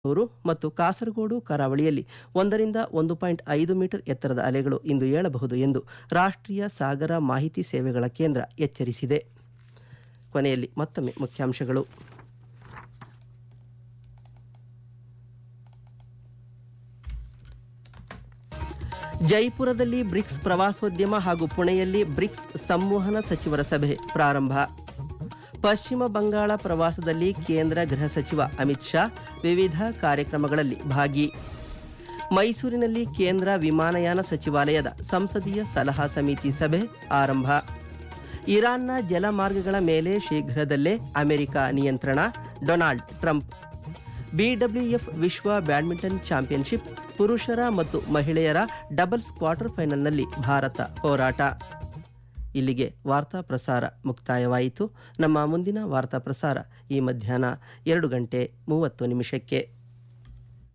ೂರು ಮತ್ತು ಕಾಸರಗೋಡು ಕರಾವಳಿಯಲ್ಲಿ ಒಂದರಿಂದ ಒಂದು ಪಾಯಿಂಟ್ ಐದು ಮೀಟರ್ ಎತ್ತರದ ಅಲೆಗಳು ಇಂದು ಏಳಬಹುದು ಎಂದು ರಾಷ್ಟ್ರೀಯ ಸಾಗರ ಮಾಹಿತಿ ಸೇವೆಗಳ ಕೇಂದ್ರ ಎಚ್ಚರಿಸಿದೆ ಕೊನೆಯಲ್ಲಿ ಮತ್ತೊಮ್ಮೆ ಮುಖ್ಯಾಂಶಗಳು ಜೈಪುರದಲ್ಲಿ ಬ್ರಿಕ್ಸ್ ಪ್ರವಾಸೋದ್ಯಮ ಹಾಗೂ ಪುಣೆಯಲ್ಲಿ ಬ್ರಿಕ್ಸ್ ಸಂವಹನ ಸಚಿವರ ಸಭೆ ಪ್ರಾರಂಭ ಪಶ್ಚಿಮ ಬಂಗಾಳ ಪ್ರವಾಸದಲ್ಲಿ ಕೇಂದ್ರ ಗೃಹ ಸಚಿವ ಅಮಿತ್ ಶಾ ವಿವಿಧ ಕಾರ್ಯಕ್ರಮಗಳಲ್ಲಿ ಭಾಗಿ ಮೈಸೂರಿನಲ್ಲಿ ಕೇಂದ್ರ ವಿಮಾನಯಾನ ಸಚಿವಾಲಯದ ಸಂಸದೀಯ ಸಲಹಾ ಸಮಿತಿ ಸಭೆ ಆರಂಭ ಇರಾನ್ನ ಜಲಮಾರ್ಗಗಳ ಮೇಲೆ ಶೀಘ್ರದಲ್ಲೇ ಅಮೆರಿಕ ನಿಯಂತ್ರಣ ಡೊನಾಲ್ಡ್ ಟ್ರಂಪ್ ಬಿಡಬ್ಲ್ಯೂಎಫ್ ವಿಶ್ವ ಬ್ಯಾಡ್ಮಿಂಟನ್ ಚಾಂಪಿಯನ್ಶಿಪ್ ಪುರುಷರ ಮತ್ತು ಮಹಿಳೆಯರ ಡಬಲ್ಸ್ ಕ್ವಾರ್ಟರ್ ಫೈನಲ್ನಲ್ಲಿ ಭಾರತ ಹೋರಾಟ ಇಲ್ಲಿಗೆ ವಾರ್ತಾ ಪ್ರಸಾರ ಮುಕ್ತಾಯವಾಯಿತು ನಮ್ಮ ಮುಂದಿನ ವಾರ್ತಾ ಪ್ರಸಾರ ಈ ಮಧ್ಯಾಹ್ನ ಎರಡು ಗಂಟೆ ಮೂವತ್ತು ನಿಮಿಷಕ್ಕೆ